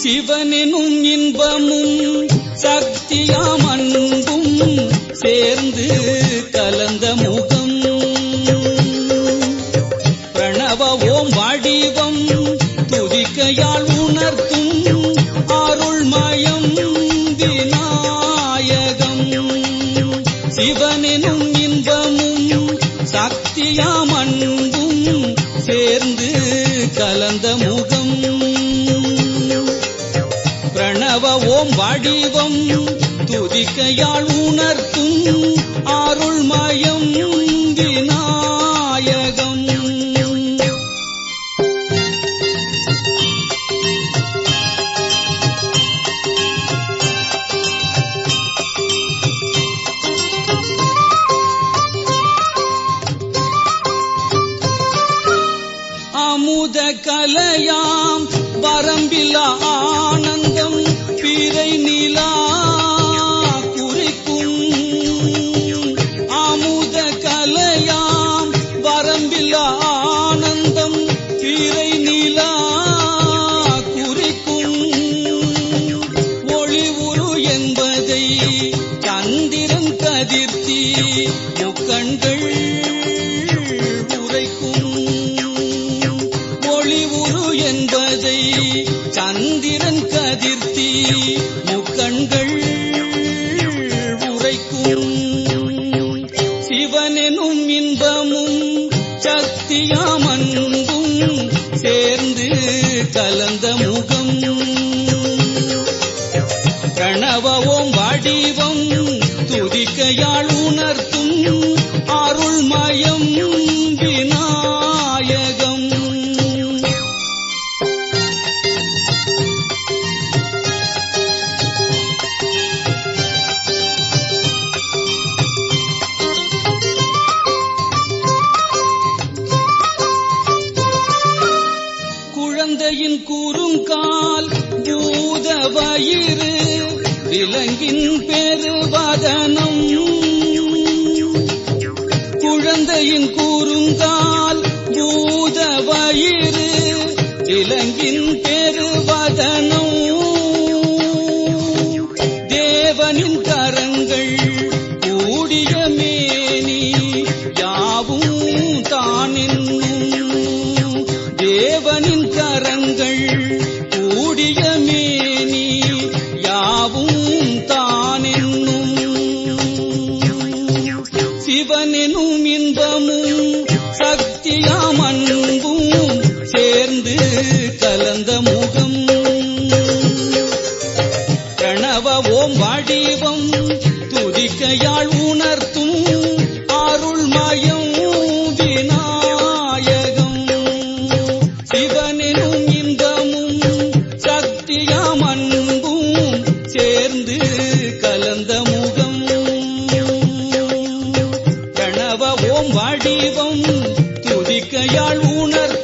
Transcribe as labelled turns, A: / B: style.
A: சிவனெனும் இன்பமும் சக்தியாம் அன்பும் சேர்ந்து கலந்த முகம் பிரணவ ஓம் வடிவம் துதிக்கையால் உணர்த்தும் அருள்மயம் விநாயகம் சிவனெனும் இன்பமும் சக்தியாம் அன்பும் சேர்ந்து கலந்த முகம் பிரணவ ஓம் வடிவம் துதிக்கையால் உணர்த்தும் அருள்மயம் விநாயகம் அமுத கலையாம் வரம்பில ஆனந்தம் பிறை நிலா குறிக்கும் அமுத கலையாம் வரம்பில ஆனந்தம் பிறை நிலா குறிக்கும் ஒளி உரு என்பதை சந்திரன் கதிர்த்தி முக்கண்கள் உரைக்கும் ஒளி உரு என்பதை சந்திரன் கதிர்த்தி முக்கண்கள் உரைக்கும் சிவனெனும் இன்பமும் சக்தியாம் அன்பும் சேர்ந்து கலந்த முகம் பிரணவவும் வடிவம் துதிக்கையால் உணர்த்தும் அருள்மயம் விநாயகம் குழந்தையின் கூறுங்கால் பூத வயிறு விலங்கின் பெருவதனம் குழந்தையின் கூறுங்கால் பூத வயிறு விலங்கின் பெருவதனம் தேவனின் கரங்கள் கூடிய மேனி யாவும் தானின்னும் தேவனின் கரங்கள் கூடிய மேனி யாவும் தானென்னும் சிவனெனும் இன்பமும் சக்தியாம் அன்பும் சேர்ந்து கலந்த முகம் பிரணவ ஓம் வடிவம் துதிக்கையால் உணர்த்தும் அருள்மயம் விநாயகம் சிவனெனும் இன்பமும் சக்தியாம் அன்பும் சேர்ந்து கலந்த முகம் பிரணவ ஓம் வடிவம் துதிக்கையால் உணர்த்தும்